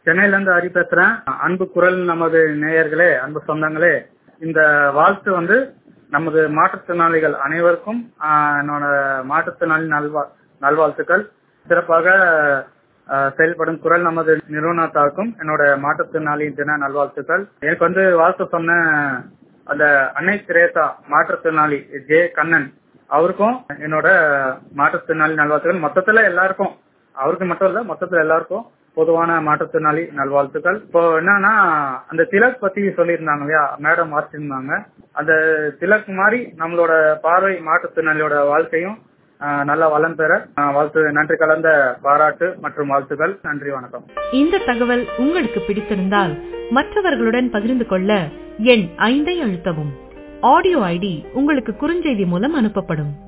சென்னையில இருந்து ஹரி பேசுறேன் அன்பு குரல் நமது நேயர்களே அன்பு சொந்தங்களே இந்த வாழ்த்து வந்து நமது மாற்றுத்திறனாளிகள் அனைவருக்கும் ஆஹ், என்னோட மாற்றுத்திறனாளி நல்வா நல்வாழ்த்துக்கள் சிறப்பாக ஆஹ், செயல்படும் குரல் நமது நிறுவனத்தாருக்கும் என்னோட மாற்றுத்திறனாளி தின நல்வாழ்த்துக்கள் எனக்கு வந்து வாழ்த்து சொன்ன அந்த அன்னை திரேசா மாற்றுத்திறனாளி ஜே கண்ணன் அவருக்கும் என்னோட மாற்றுத்திறனாளி நல்வாழ்த்துக்கள் மொத்தத்துல எல்லாருக்கும் அவருக்கு மட்டும் இல்ல மொத்தத்துல எல்லாருக்கும் பொதுவான மாற்றுத்திறனாளி நல்வாழ்த்துக்கள் இப்போ என்னன்னா அந்த திலக் பத்தி சொல்லியிருந்தாங்க இல்லையா மேடம் வாசிச்சிருந்தாங்க அந்த திலக் மாதிரி நம்மளோட பார்வை மாற்றுத்திறனாளியோட வாழ்க்கையும் ஆஹ், நல்லா வளம் பெற ஆஹ், வாழ்த்து நன்றி கலந்த பாராட்டு மற்றும் வாழ்த்துக்கள் நன்றி வணக்கம் இந்த தகவல் உங்களுக்கு பிடித்திருந்தால் மற்றவர்களுடன் பகிர்ந்து கொள்ள எண் ஐந்தை அழுத்தவும் ஆடியோ ஐடி உங்களுக்கு குறுஞ்செய்தி மூலம் அனுப்பப்படும்